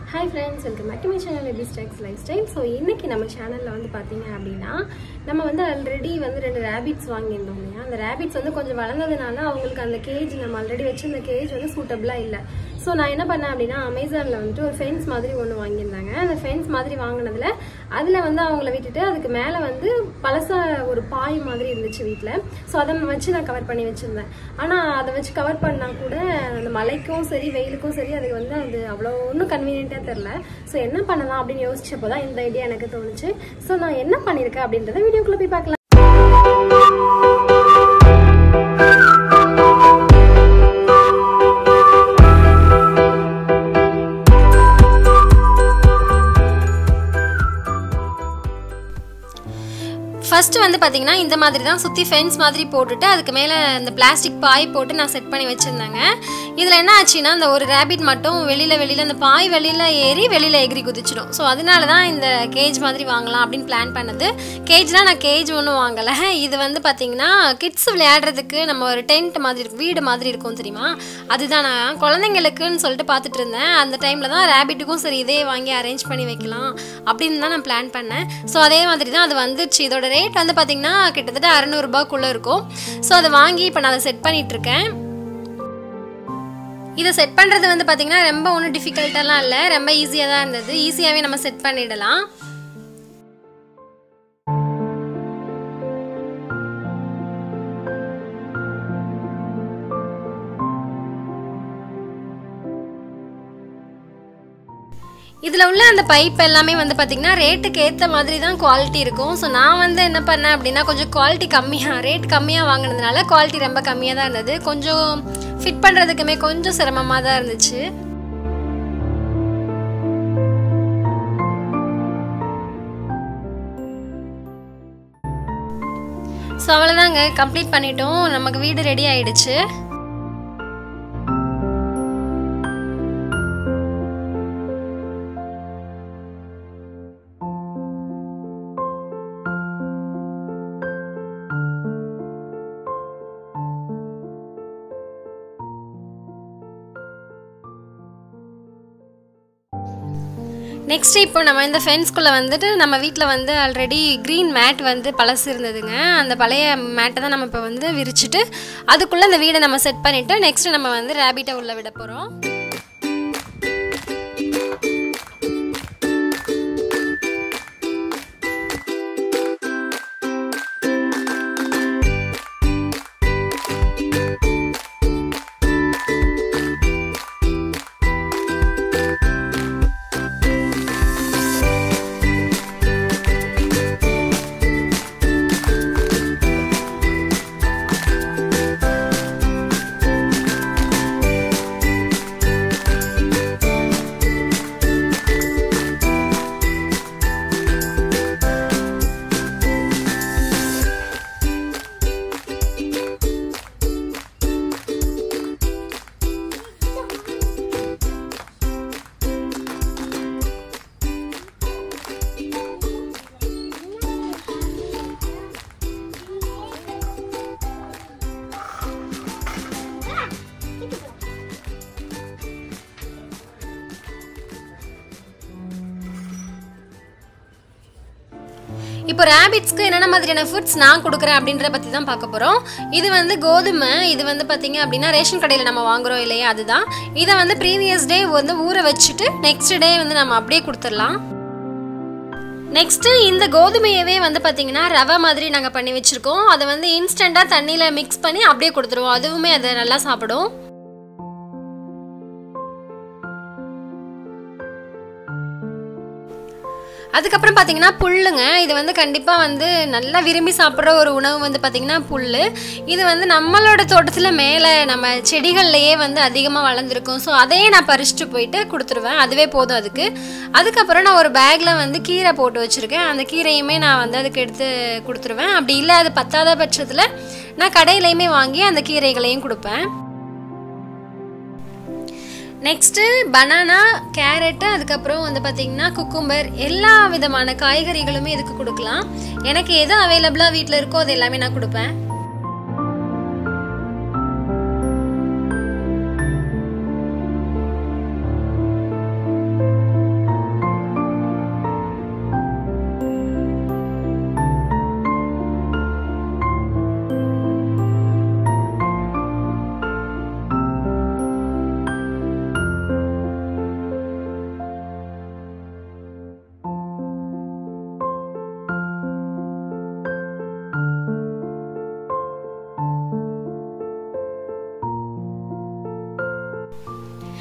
hi friends welcome back to my channel எபி stocks lifestyle so இன்னைக்கு நம்ம சேனலில் வந்து பார்த்தீங்க அப்படின்னா நம்ம வந்து ஆல்ரெடி வந்து ரெண்டு ரேபிட்ஸ் வாங்கியிருந்தோம் இல்லையா அந்த ரேபிட்ஸ் வந்து கொஞ்சம் வளர்ந்ததுனால அவங்களுக்கு அந்த கேஜ் நம்ம ஆல்ரெடி வச்சிருந்த கேஜ் வந்து சூட்டபிளாக இல்லை ஸோ நான் என்ன பண்ணேன் அப்படின்னா அமேசானில் வந்துட்டு ஒரு ஃபென்ஸ் மாதிரி ஒன்று வாங்கியிருந்தாங்க அந்த ஃபென்ஸ் மாதிரி வாங்கினதுல அதில் வந்து அவங்கள விட்டுட்டு அதுக்கு மேலே வந்து பழச ஒரு பாய் மாதிரி இருந்துச்சு வீட்டில் ஸோ அதை வச்சு நான் கவர் பண்ணி வச்சுருந்தேன் ஆனால் அதை வச்சு கவர் பண்ணால் கூட அந்த மழைக்கும் சரி வெயிலுக்கும் சரி அதுக்கு வந்து அது அவ்வளோ ஒன்றும் கன்வீனியண்ட்டாக தெரில ஸோ என்ன பண்ணலாம் அப்படின்னு யோசிச்சப்போ தான் இந்த ஐடியா எனக்கு தோணுச்சு ஸோ நான் என்ன பண்ணியிருக்கேன் அப்படின்றத வீடியோக்குள்ளே போய் பார்க்கலாம் ஃபர்ஸ்ட் வந்து பார்த்தீங்கன்னா இந்த மாதிரி தான் சுற்றி ஃபென்ஸ் மாதிரி போட்டுட்டு அதுக்கு மேலே இந்த பிளாஸ்டிக் பாய் போட்டு நான் செட் பண்ணி வச்சுருந்தேங்க இதில் என்ன ஆச்சுன்னா அந்த ஒரு ரேபிட் மட்டும் வெளியில் வெளியில் அந்த பாய் வெளியில் ஏறி வெளியில் எகிரி குதிச்சிடும் ஸோ அதனால தான் இந்த கேஜ் மாதிரி வாங்கலாம் அப்படின்னு பிளான் பண்ணது கேஜ்னால் நான் கேஜ் ஒன்றும் வாங்கலை இது வந்து பார்த்தீங்கன்னா கிட்ஸ் விளையாடுறதுக்கு நம்ம ஒரு டென்ட் மாதிரி இருக்கும் வீடு மாதிரி இருக்கும் தெரியுமா அதுதான் நான் குழந்தைங்களுக்குன்னு சொல்லிட்டு பார்த்துட்டு இருந்தேன் அந்த டைமில் தான் ரேபிட்டுக்கும் சரி இதே வாங்கி அரேஞ்ச் பண்ணி வைக்கலாம் அப்படின்னு தான் நான் பிளான் பண்ணேன் ஸோ அதே மாதிரி தான் அது வந்துச்சு இதோட ரேட் வந்து பார்த்தீங்கன்னா கிட்டத்தட்ட அறநூறுபாக்குள்ளே இருக்கும் ஸோ அதை வாங்கி இப்போ நான் அதை செட் பண்ணிகிட்ருக்கேன் இதை செட் பண்ணுறது வந்து பார்த்திங்கன்னா ரொம்ப ஒன்றும் டிஃபிகல்ட்டெல்லாம் இல்லை ரொம்ப ஈஸியாக தான் இருந்தது ஈஸியாகவே நம்ம செட் பண்ணிடலாம் இதில் உள்ள அந்த பைப் எல்லாமே வந்து பார்த்திங்கன்னா ரேட்டுக்கு ஏற்ற மாதிரி தான் குவாலிட்டி இருக்கும் ஸோ நான் வந்து என்ன பண்ணேன் அப்படின்னா கொஞ்சம் குவாலிட்டி கம்மியாக ரேட் கம்மியாக வாங்கினதுனால குவாலிட்டி ரொம்ப கம்மியாக தான் இருந்தது கொஞ்சம் ஃபிட் பண்ணுறதுக்குமே கொஞ்சம் சிரமமாக தான் இருந்துச்சு ஸோ அவ்வளோதாங்க கம்ப்ளீட் பண்ணிட்டோம் நமக்கு வீடு ரெடி ஆயிடுச்சு நெக்ஸ்ட் இப்போ நம்ம இந்த ஃபென்ஸ்குள்ளே வந்துட்டு நம்ம வீட்டில் வந்து ஆல்ரெடி க்ரீன் மேட் வந்து பழசு இருந்ததுங்க அந்த பழைய மேட்டை தான் நம்ம இப்போ வந்து விரிச்சிட்டு அதுக்குள்ளே அந்த வீடை நம்ம செட் பண்ணிவிட்டு நெக்ஸ்ட் நம்ம வந்து ரேபிட்டை உள்ளே விட போகிறோம் இப்போ ரேபிட்ஸ்க்கு என்னென்ன மாதிரியான ஃபுட்ஸ் நான் கொடுக்குறேன் அப்படின்றத பற்றி தான் பார்க்க போகிறோம் இது வந்து கோதுமை இது வந்து பார்த்தீங்க அப்படின்னா ரேஷன் கடையில் நம்ம வாங்குறோம் இல்லையா அதுதான் இதை வந்து ப்ரீவியஸ் டே வந்து ஊற வச்சுட்டு நெக்ஸ்ட் டே வந்து நம்ம அப்படியே கொடுத்துடலாம் நெக்ஸ்ட்டு இந்த கோதுமையவே வந்து பார்த்தீங்கன்னா ரவை மாதிரி நாங்கள் பண்ணி வச்சுருக்கோம் அதை வந்து இன்ஸ்டண்ட்டாக தண்ணியில் மிக்ஸ் பண்ணி அப்படியே கொடுத்துருவோம் அதுவுமே அதை நல்லா சாப்பிடும் அதுக்கப்புறம் பார்த்தீங்கன்னா புல்லுங்க இது வந்து கண்டிப்பாக வந்து நல்லா விரும்பி சாப்பிட்ற ஒரு உணவு வந்து பார்த்திங்கன்னா புல் இது வந்து நம்மளோட தோட்டத்தில் மேலே நம்ம செடிகள்லையே வந்து அதிகமாக வளர்ந்துருக்கும் ஸோ அதையே நான் பறிச்சுட்டு போயிட்டு கொடுத்துருவேன் அதுவே போதும் அதுக்கு அதுக்கப்புறம் நான் ஒரு பேக்கில் வந்து கீரை போட்டு வச்சுருக்கேன் அந்த கீரையுமே நான் வந்து அதுக்கு எடுத்து கொடுத்துருவேன் அப்படி இல்லை அது பத்தாத பட்சத்தில் நான் கடையிலையுமே வாங்கி அந்த கீரைகளையும் கொடுப்பேன் நெக்ஸ்ட்டு பனானா கேரட்டு அதுக்கப்புறம் வந்து பார்த்திங்கன்னா குக்கும்பர் எல்லா விதமான காய்கறிகளுமே இதுக்கு கொடுக்கலாம் எனக்கு எது அவைலபிளாக வீட்டில் இருக்கோ அது எல்லாமே நான் கொடுப்பேன்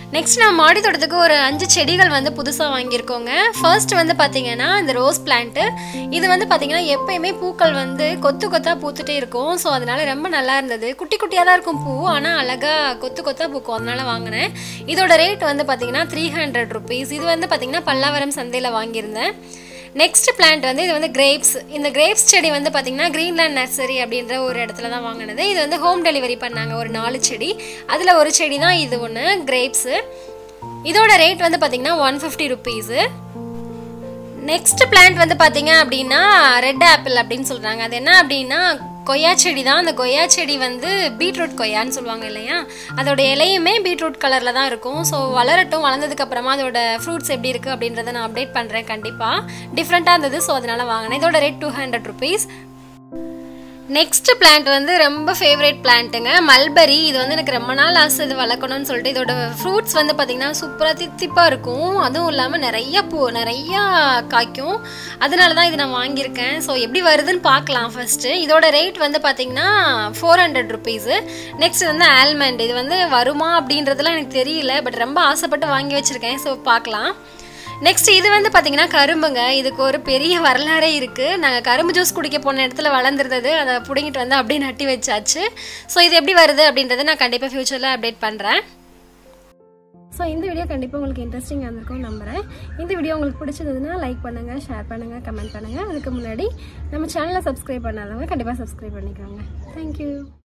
நெக்ஸ்ட் நம்ம மாடி தோட்டத்துக்கு ஒரு அஞ்சு செடிகள் வந்து புதுசாக வாங்கியிருக்கோங்க ஃபர்ஸ்ட் வந்து பார்த்தீங்கன்னா இந்த ரோஸ் பிளான்ட்டு இது வந்து பார்த்தீங்கன்னா எப்பயுமே பூக்கள் வந்து கொத்து கொத்தாக பூத்துட்டே இருக்கும் ஸோ அதனால ரொம்ப நல்லா இருந்தது குட்டி குட்டியாக தான் இருக்கும் பூ ஆனால் அழகாக கொத்து கொத்தாக பூக்கும் அதனால வாங்கினேன் இதோட ரேட் வந்து பார்த்தீங்கன்னா த்ரீ ஹண்ட்ரட் ருபீஸ் இது வந்து பார்த்தீங்கன்னா பல்லாவரம் சந்தையில் வாங்கியிருந்தேன் நெக்ஸ்ட் பிளான்ட் வந்து இது வந்து கிரேப்ஸ் இந்த கிரேப்ஸ் செடி வந்து பார்த்தீங்கன்னா கிரீன்லேண்ட் நர்சரி அப்படின்ற ஒரு இடத்துல தான் வாங்கினது இது வந்து ஹோம் டெலிவரி பண்ணாங்க ஒரு நாலு செடி அதில் ஒரு செடி தான் இது ஒன்று கிரேப்ஸு இதோட ரேட் வந்து பார்த்தீங்கன்னா one fifty rupees next plant வந்து பார்த்தீங்க அப்படின்னா ரெட் ஆப்பிள் அப்படின்னு சொல்கிறாங்க அது என்ன அப்படின்னா கொய்யா செடி தான் அந்த கொய்யா செடி வந்து பீட்ரூட் கொய்யான்னு சொல்லுவாங்க இல்லையா அதோட இலையுமே பீட்ரூட் கலரில் தான் இருக்கும் ஸோ வளரட்டும் வளர்ந்ததுக்கு அப்புறமா அதோட ஃப்ரூட்ஸ் எப்படி இருக்குது அப்படின்றத நான் அப்டேட் பண்ணுறேன் கண்டிப்பாக டிஃப்ரெண்ட்டாக இருந்தது ஸோ அதனால் வாங்கினேன் இதோட rate two hundred rupees next plant வந்து ரொம்ப ஃபேவரட் பிளான்ட்டுங்க மல்பரி இது வந்து எனக்கு ரொம்ப நாள் ஆசை இது வளர்க்கணும்னு சொல்லிட்டு இதோட ஃப்ரூட்ஸ் வந்து பார்த்திங்கன்னா சூப்பராக தித்திப்பாக இருக்கும் அதுவும் இல்லாமல் நிறைய பூ நிறையா காய்க்கும் அதனால தான் இது நான் வாங்கியிருக்கேன் ஸோ எப்படி வருதுன்னு பார்க்கலாம் ஃபஸ்ட்டு இதோட ரேட் வந்து பார்த்திங்கன்னா ஃபோர் ஹண்ட்ரட் ருபீஸு நெக்ஸ்ட் வந்து ஆல்மண்ட் இது வந்து வருமா அப்படின்றதுலாம் எனக்கு தெரியல பட் ரொம்ப ஆசைப்பட்டு வாங்கி வச்சுருக்கேன் ஸோ பார்க்கலாம் நெக்ஸ்ட் இது வந்து பார்த்தீங்கன்னா கரும்புங்க இதுக்கு ஒரு பெரிய வரலாறே இருக்குது நாங்கள் கரும்பு ஜூஸ் குடிக்க போன இடத்துல வளர்ந்துருந்தது அதை பிடுங்கிட்டு வந்து அப்படியே நட்டி வச்சாச்சு ஸோ இது எப்படி வருது அப்படின்றத நான் கண்டிப்பாக ஃப்யூச்சரில் அப்டேட் பண்ணுறேன் ஸோ இந்த வீடியோ கண்டிப்பாக உங்களுக்கு இன்ட்ரெஸ்டிங்காக இருந்திருக்கும் நம்புகிறேன் இந்த வீடியோ உங்களுக்கு பிடிச்சதுன்னா லைக் பண்ணுங்கள் ஷேர் பண்ணுங்கள் கமெண்ட் பண்ணுங்கள் அதுக்கு முன்னாடி நம்ம சேனலை சப்ஸ்கிரைப் பண்ணாதவங்க கண்டிப்பாக சப்ஸ்கிரைப் பண்ணிக்கோங்க தேங்க்யூ